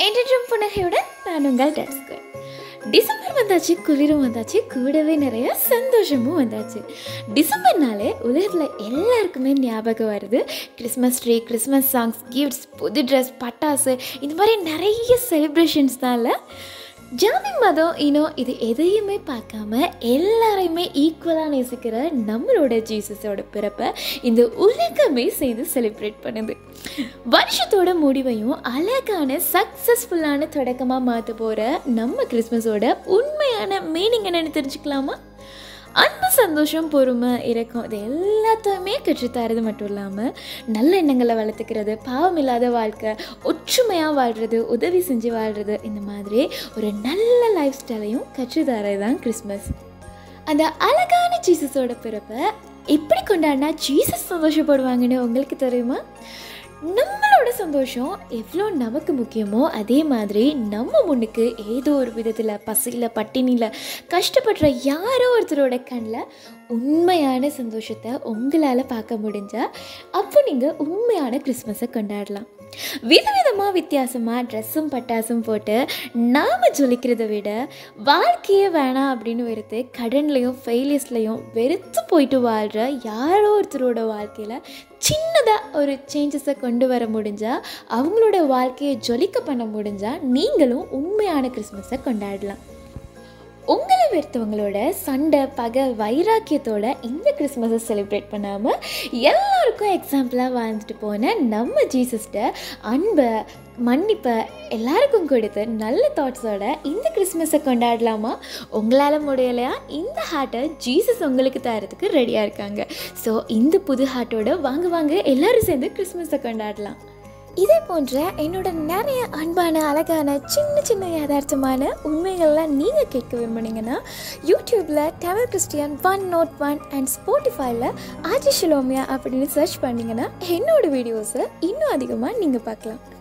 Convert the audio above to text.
entertain புன்னகையோட நான் உங்கள் டெஸ்க்கு December வந்தாச்சு குளிரும் வந்தாச்சு கூடவே நிறைய சந்தோஷமும் வந்தாச்சு டிசம்பர்னாலே உலகத்தில் எல்லாருக்குமே ஞாபகம் வருது Christmas tree Christmas songs gifts புது ட்ரெஸ் பட்டாசு இந்த மாதிரி நிறைய செலிப்ரேஷன்ஸ் தான் இல்லை ஜாதி மதம் இனம் இது எதையுமே பார்க்காம எல்லாரையுமே ஈக்குவலாக நேசிக்கிற நம்மளோட ஜீசஸோட பிறப்பை இந்த உலகமே சேர்ந்து செலிப்ரேட் பண்ணுது வருஷத்தோட முடிவையும் அழகான சக்ஸஸ்ஃபுல்லான தொடக்கமாக மாற்ற போகிற நம்ம கிறிஸ்மஸோட உண்மையான மீனிங் என்னென்னு தெரிஞ்சுக்கலாமா அன்பு சந்தோஷம் பொறுமை இறக்கம் இது எல்லாத்தையுமே கற்றுத்தரது மட்டும் இல்லாமல் நல்ல எண்ணங்களை வளர்த்துக்கிறது பாவம் இல்லாத வாழ்க்கை ஒற்றுமையாக வாழ்கிறது உதவி செஞ்சு வாழ்கிறது இந்த மாதிரி ஒரு நல்ல லைஃப் ஸ்டைலையும் கற்றுத்தரது தான் கிறிஸ்மஸ் அந்த அழகான ஜீசஸோட பிறப்பை எப்படி கொண்டாடினா ஜீசஸ் சந்தோஷப்படுவாங்கன்னு உங்களுக்கு தெரியுமா நம்மளோட சந்தோஷம் எவ்வளோ நமக்கு முக்கியமோ அதே மாதிரி நம்ம முன்னுக்கு ஏதோ ஒரு விதத்தில் பசியில் பட்டினியில் கஷ்டப்படுற யாரோ ஒருத்தரோட கண்ணில் உண்மையான சந்தோஷத்தை உங்களால் பார்க்க முடிஞ்சால் அப்போ நீங்கள் உண்மையான கிறிஸ்மஸை கொண்டாடலாம் விதவிதமாக வித்தியாசமாக ட்ரெஸ்ஸும் பட்டாசும் போட்டு நாம் ஜொலிக்கிறத விட வாழ்க்கையே வேணாம் அப்படின்னு வெறுத்து கடன்லையும் ஃபெயிலியர்ஸ்லையும் வெறுத்து போயிட்டு வாழ்கிற யாரோ ஒருத்தரோட வாழ்க்கையில் சின்னதாக ஒரு சேஞ்சஸை கொண்டு வர முடிஞ்சால் அவங்களோட வாழ்க்கையை ஜொலிக்க பண்ண முடிஞ்சால் நீங்களும் உண்மையான கிறிஸ்மஸை கொண்டாடலாம் உங்களை வெறுத்தவங்களோட சண்டை பகை வைராக்கியத்தோட இந்த கிறிஸ்மஸை செலிப்ரேட் பண்ணாமல் எல்லாருக்கும் எக்ஸாம்பிளாக வாழ்ந்துட்டு போன நம்ம ஜீசஸ்ட அன்பை மன்னிப்பை எல்லாருக்கும் கொடுத்து நல்ல தாட்ஸோட இந்த கிறிஸ்மஸை கொண்டாடலாமா உங்களால் முடியலையா இந்த ஹார்ட்டை ஜீசஸ் உங்களுக்கு தரத்துக்கு ரெடியாக இருக்காங்க ஸோ இந்த புது ஹார்ட்டோட வாங்க வாங்க எல்லாரும் சேர்ந்து கிறிஸ்மஸை கொண்டாடலாம் இதே போன்ற என்னோட நிறைய அன்பான அழகான சின்ன சின்ன யதார்த்தமான உண்மைகள்லாம் நீங்கள் கேட்க விரும்புனீங்கன்னா யூடியூப்பில் Tamil Christian one note one and ஸ்போட்டிஃபைல ஆஜி ஷிலோமியா அப்படின்னு சர்ச் பண்ணிங்கன்னா என்னோட வீடியோஸை இன்னும் அதிகமாக நீங்கள் பார்க்கலாம்